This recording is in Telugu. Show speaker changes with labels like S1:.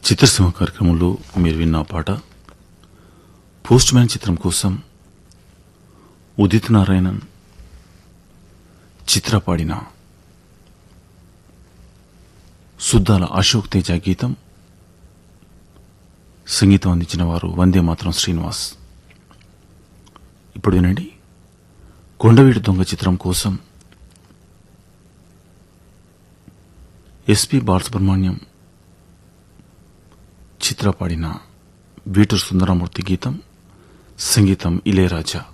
S1: చిత్రసీమ కార్యక్రమంలో మీరు విన్న పాట పోస్ట్ మ్యాన్ చిత్రం కోసం ఉదిత్ నారాయణన్ చిత్ర పాడిన సుద్దాల అశోక్ తేజ గీతం సంగీతం అందించిన వారు వందే మాత్రం శ్రీనివాస్ ఇప్పుడు వినండి కొండవీటి దొంగ చిత్రం కోసం ఎస్పి బాలసుబ్రహ్మణ్యం చిత్ర పాడిన వీటూరు సుందరమూర్తి గీతం సంగీతం ఇళయరాజా